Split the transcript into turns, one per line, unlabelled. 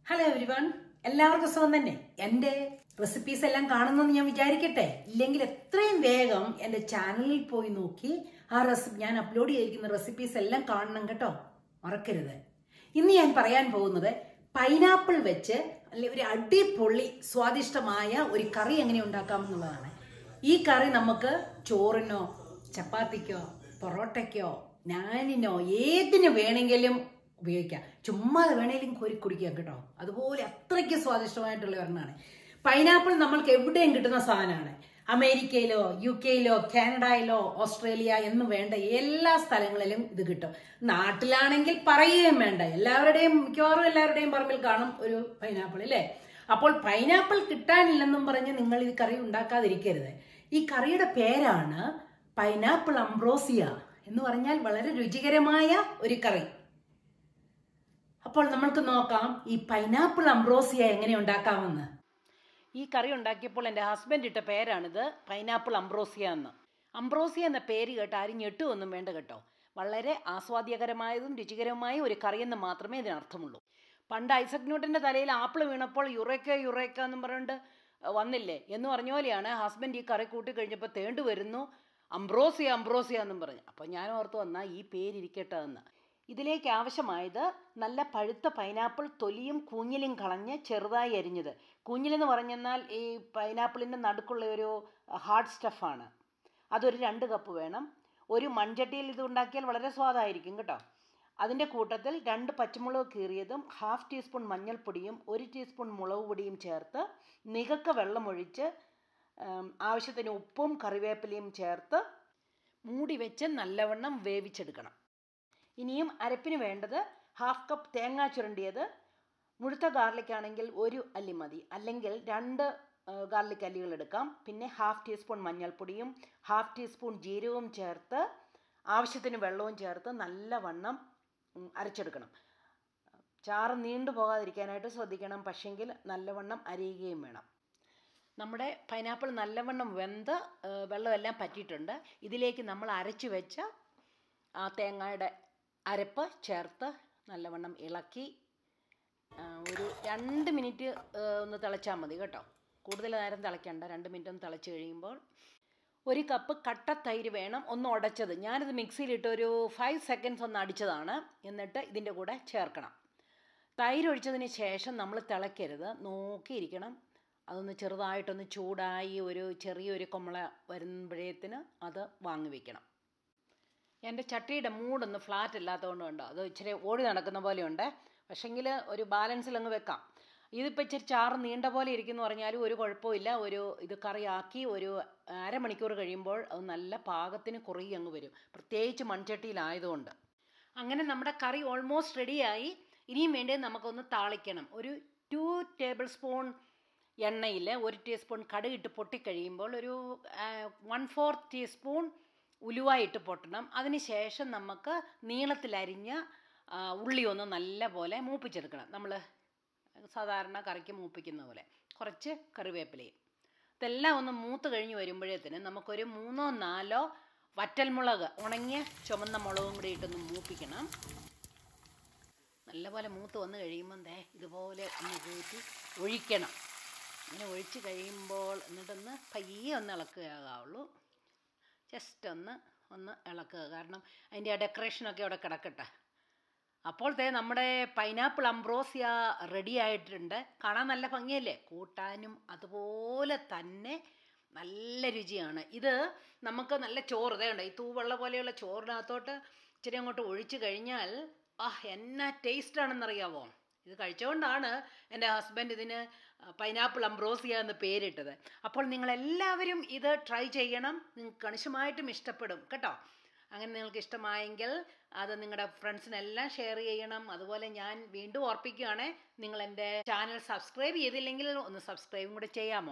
hello everyone എല്ലാവർക്കും സുഖം തന്നെ എന്റെ റെസിപ്പീസ് എല്ലാം കാണുന്നെന്ന് ഞാൻ വിചാരിക്കട്ടെ ഇല്ലെങ്കിൽ എത്രയും വേഗം എന്റെ ചാനലിൽ പോയി നോക്കി ആ റെസിപ്പി ഞാൻ അപ്ലോഡ് ചെയ്തിരിക്കുന്ന റെസിപ്പീസ് എല്ലാം കാണണം കേട്ടോ മറക്കരുത് ഇന്ന് ഞാൻ പറയാൻ പോകുന്നത് പൈനാപ്പിൾ വെച്ച് അല്ലെ ഒരു അടിപൊളി സ്വാദിഷ്ടമായ ഒരു കറി എങ്ങനെ ഉണ്ടാക്കാം എന്നുള്ളതാണ് ഈ കറി നമുക്ക് ചോറിനോ ചപ്പാത്തിക്കോ പൊറോട്ടയ്ക്കോ നാനിനോ ഏതിന് വേണമെങ്കിലും ഉപയോഗിക്കാം ചുമ്മാ വേണേലും കോരി കുടിക്കാം കേട്ടോ അതുപോലെ അത്രയ്ക്ക് സ്വാദിഷ്ടമായിട്ടുള്ള ഒരെണ്ണമാണ് പൈനാപ്പിൾ നമ്മൾക്ക് എവിടെയും കിട്ടുന്ന സാധനമാണ് അമേരിക്കയിലോ യു കെയിലോ കാനഡയിലോ ഓസ്ട്രേലിയ എന്ന് വേണ്ട എല്ലാ സ്ഥലങ്ങളിലും ഇത് കിട്ടും നാട്ടിലാണെങ്കിൽ പറയുകയും വേണ്ട എല്ലാവരുടെയും മിക്കവാറും എല്ലാവരുടെയും പറമ്പിൽ കാണും ഒരു പൈനാപ്പിൾ അല്ലേ അപ്പോൾ പൈനാപ്പിൾ കിട്ടാനില്ലെന്നും പറഞ്ഞ് നിങ്ങൾ ഈ കറി ഉണ്ടാക്കാതിരിക്കരുത് ഈ കറിയുടെ പേരാണ് പൈനാപ്പിൾ അംബ്രോസിയ എന്ന് പറഞ്ഞാൽ വളരെ രുചികരമായ ഒരു കറി അപ്പോൾ നമ്മൾക്ക് നോക്കാം ഈ പൈനാപ്പിൾ അംബ്രോസിയ എങ്ങനെ ഉണ്ടാക്കാമെന്ന് ഈ കറി ഉണ്ടാക്കിയപ്പോൾ എൻ്റെ ഹസ്ബൻഡ് ഇട്ട പേരാണിത് പൈനാപ്പിൾ അംബ്രോസിയ എന്ന് അംബ്രോസിയ എന്ന പേര് കേട്ട് ആരും ഞെട്ടുമൊന്നും വേണ്ട കേട്ടോ വളരെ ആസ്വാദ്യകരമായതും രുചികരമായ ഒരു കറിയെന്ന് മാത്രമേ ഇതിനർത്ഥമുള്ളൂ പണ്ട് ഐസക് ന്യൂട്ടൻ്റെ തലയിൽ ആപ്പിൾ വീണപ്പോൾ യുറേക്ക യുറേക്ക എന്നും പറഞ്ഞുകൊണ്ട് വന്നില്ലേ എന്ന് പറഞ്ഞ പോലെയാണ് ഹസ്ബൻഡ് ഈ കറി കൂട്ടി കഴിഞ്ഞപ്പോൾ തേണ്ടു വരുന്നു അംബ്രോസിയ അംബ്രോസിയ എന്നും പറഞ്ഞു അപ്പോൾ ഞാൻ ഓർത്ത് വന്നാൽ ഈ പേരിരിക്കട്ടെ എന്ന് ഇതിലേക്ക് ആവശ്യമായത് നല്ല പഴുത്ത പൈനാപ്പിൾ തൊലിയും കൂഞ്ഞിലും കളഞ്ഞ് ചെറുതായി അരിഞ്ഞത് കൂഞ്ഞിലെന്ന് പറഞ്ഞെന്നാൽ ഈ പൈനാപ്പിളിൻ്റെ നടുക്കുള്ള ഒരു ഹാർഡ് സ്റ്റഫാണ് അതൊരു രണ്ട് കപ്പ് വേണം ഒരു മൺചട്ടിയിൽ ഇത് ഉണ്ടാക്കിയാൽ വളരെ സ്വാദായിരിക്കും കേട്ടോ അതിൻ്റെ കൂട്ടത്തിൽ രണ്ട് പച്ചമുളക് കീറിയതും ഹാഫ് ടീസ്പൂൺ മഞ്ഞൾപ്പൊടിയും ഒരു ടീസ്പൂൺ മുളക് പൊടിയും ചേർത്ത് നികക്ക വെള്ളമൊഴിച്ച് ആവശ്യത്തിന് ഉപ്പും കറിവേപ്പിലയും ചേർത്ത് മൂടി വെച്ച് നല്ലവണ്ണം വേവിച്ചെടുക്കണം ഇനിയും അരപ്പിന് വേണ്ടത് ഹാഫ് കപ്പ് തേങ്ങ ചുരണ്ടിയത് മുഴുത്ത ഗാർലിക് ആണെങ്കിൽ ഒരു അല്ലി മതി അല്ലെങ്കിൽ രണ്ട് ഗാർലിക് അല്ലികൾ എടുക്കാം പിന്നെ ഹാഫ് ടീസ്പൂൺ മഞ്ഞൾപ്പൊടിയും ഹാഫ് ടീസ്പൂൺ ജീരകവും ചേർത്ത് ആവശ്യത്തിന് വെള്ളവും ചേർത്ത് നല്ലവണ്ണം അരച്ചെടുക്കണം ചാറ് നീണ്ടു പോകാതിരിക്കാനായിട്ട് ശ്രദ്ധിക്കണം പക്ഷെങ്കിൽ നല്ലവണ്ണം അരിയുകയും വേണം നമ്മുടെ പൈനാപ്പിൾ നല്ലവണ്ണം വെന്ത് വെള്ളമെല്ലാം പറ്റിയിട്ടുണ്ട് ഇതിലേക്ക് നമ്മൾ അരച്ചു വെച്ച ആ തേങ്ങയുടെ അരപ്പ് ചേർത്ത് നല്ലവണ്ണം ഇളക്കി ഒരു രണ്ട് മിനിറ്റ് ഒന്ന് തിളച്ചാൽ മതി കേട്ടോ കൂടുതൽ നേരം തിളയ്ക്കണ്ട രണ്ട് മിനിറ്റ് ഒന്ന് തിളച്ച് കഴിയുമ്പോൾ ഒരു കപ്പ് കട്ട തൈര് വേണം ഒന്ന് ഉടച്ചത് ഞാനിത് മിക്സിയിലിട്ട് ഒരു ഫൈവ് സെക്കൻഡ്സ് ഒന്ന് അടിച്ചതാണ് എന്നിട്ട് ഇതിൻ്റെ കൂടെ ചേർക്കണം തൈര് ഒഴിച്ചതിന് ശേഷം നമ്മൾ തിളയ്ക്കരുത് നോക്കിയിരിക്കണം അതൊന്ന് ചെറുതായിട്ടൊന്ന് ചൂടായി ഒരു ചെറിയൊരു കൊമ്മള വരുമ്പോഴേത്തിന് അത് വാങ്ങി വയ്ക്കണം എൻ്റെ ചട്ടിയുടെ മൂടൊന്ന് ഫ്ലാറ്റ് അല്ലാത്തതുകൊണ്ട് കണ്ടോ അത് ഇച്ചിരി ഓടി നടക്കുന്ന പോലെയുണ്ട് പക്ഷെങ്കിൽ ഒരു ബാലൻസിൽ അങ്ങ് വെക്കാം ഇതിപ്പോൾ ഇച്ചിരി ചാറ് നീണ്ട പോലെ ഇരിക്കുന്നു പറഞ്ഞാലും ഒരു കുഴപ്പമില്ല ഒരു ഇത് കറിയാക്കി ഒരു അരമണിക്കൂർ കഴിയുമ്പോൾ അത് നല്ല പാകത്തിന് കുറുകി അങ്ങ് വരും പ്രത്യേകിച്ച് മൺചട്ടിയിലായതുകൊണ്ട് അങ്ങനെ നമ്മുടെ കറി ഓൾമോസ്റ്റ് റെഡിയായി ഇനിയും വേണ്ടത് നമുക്കൊന്ന് താളിക്കണം ഒരു ടു ടേബിൾ സ്പൂൺ എണ്ണയിൽ ഒരു ടീസ്പൂൺ കടുകിട്ട് പൊട്ടിക്കഴിയുമ്പോൾ ഒരു വൺ ഫോർത്ത് ടീസ്പൂൺ ഉലുവായിട്ട് പൊട്ടണം അതിന് ശേഷം നമുക്ക് നീളത്തിലരിഞ്ഞ ഉള്ളി ഒന്ന് നല്ല പോലെ മൂപ്പിച്ചെടുക്കണം നമ്മൾ സാധാരണ കറിക്ക് മൂപ്പിക്കുന്ന പോലെ കുറച്ച് കറിവേപ്പിലയും ഇതെല്ലാം ഒന്ന് മൂത്ത് കഴിഞ്ഞ് വരുമ്പോഴേത്തിന് നമുക്കൊരു മൂന്നോ നാലോ വറ്റൽമുളക് ഉണങ്ങിയ ചുമന്ന മുളകും കൂടി ഇട്ടൊന്ന് മൂപ്പിക്കണം നല്ലപോലെ മൂത്ത് വന്ന് കഴിയുമ്പോൾ ദേ ഇതുപോലെ ഒന്ന് കയറ്റി ഒഴിക്കണം അങ്ങനെ ഒഴിച്ച് കഴിയുമ്പോൾ എന്നിട്ടൊന്ന് പയ്യെ ഒന്ന് ഇളക്കുകയാകാവുള്ളൂ ജസ്റ്റ് ഒന്ന് ഒന്ന് ഇളക്കുക കാരണം അതിൻ്റെ ആ ഡെക്കറേഷനൊക്കെ അവിടെ കിടക്കട്ടെ അപ്പോൾ തേ നമ്മുടെ പൈനാപ്പിൾ അംബ്രോസിയ റെഡി ആയിട്ടുണ്ട് കാണാൻ നല്ല ഭംഗിയല്ലേ കൂട്ടാനും അതുപോലെ തന്നെ നല്ല രുചിയാണ് ഇത് നമുക്ക് നല്ല ചോറ് ഇതേ ഉണ്ട് ഈ തൂവെള്ള പോലെയുള്ള ചോറിനകത്തോട്ട് ഇച്ചിരി അങ്ങോട്ട് ഒഴിച്ചു കഴിഞ്ഞാൽ ആ എന്നാ ടേസ്റ്റാണെന്നറിയാവോ ഇത് കഴിച്ചുകൊണ്ടാണ് എൻ്റെ ഹസ്ബൻഡ് ഇതിന് പൈനാപ്പിൾ അംബ്രോസിയ എന്ന് പേരിട്ടത് അപ്പോൾ നിങ്ങളെല്ലാവരും ഇത് ട്രൈ ചെയ്യണം നിങ്ങൾക്ക് കണിശമായിട്ടും ഇഷ്ടപ്പെടും കേട്ടോ അങ്ങനെ നിങ്ങൾക്ക് ഇഷ്ടമായെങ്കിൽ അത് നിങ്ങളുടെ ഫ്രണ്ട്സിനെല്ലാം ഷെയർ ചെയ്യണം അതുപോലെ ഞാൻ വീണ്ടും ഓർപ്പിക്കുകയാണ് നിങ്ങൾ എൻ്റെ ചാനൽ സബ്സ്ക്രൈബ് ചെയ്തില്ലെങ്കിൽ ഒന്ന് സബ്സ്ക്രൈബും കൂടെ ചെയ്യാമോ